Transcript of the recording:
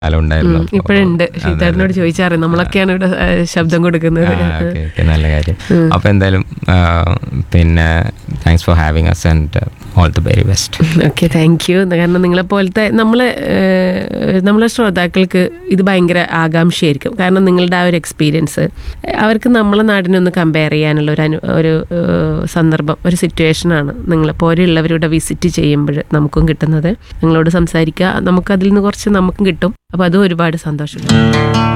കാലം ഉണ്ടായിരുന്നു ഉം, ഇപ്പോഴുണ്ട് ഷീതാറിനോട് ചോദിച്ചാറ് നമ്മളൊക്കെയാണ് ഇവിടെ ആ, ശബ്ദം കൊടുക്കുന്നത് ഓക്കെ ഓക്കെ നല്ല കാര്യം അപ്പോൾ എന്തായാലും ആ, പിന്നെ thanks for having us and all the very best okay thank you കാരണം നിങ്ങളെ പോലത്തെ നമ്മളെ ഏഹ്, നമ്മളെ ശ്രോതാക്കൾക്ക് ഇത് ഭയങ്കര ആകാംക്ഷയായിരിക്കും കാരണം നിങ്ങളുടെ ആ ഒരു എക്സ്പീരിയൻസ് അവർക്ക് നമ്മളെ നാടിനൊന്ന് കമ്പയർ ചെയ്യാനുള്ള ഒരു അനു ഒരു ഏഹ്, സന്ദർഭം ഒരു സിറ്റുവേഷനാണ് നിങ്ങളെ പോലെയുള്ളവരുടെ വിസിറ്റ് ചെയ്യുമ്പോൾ നമുക്കും കിട്ടുന്നത് നിങ്ങളോട് സംസാരിക്കുക നമുക്കതിൽ നിന്ന് കുറച്ച് നമുക്കും കിട്ടും അപ്പോൾ അതും ഒരുപാട് സന്തോഷം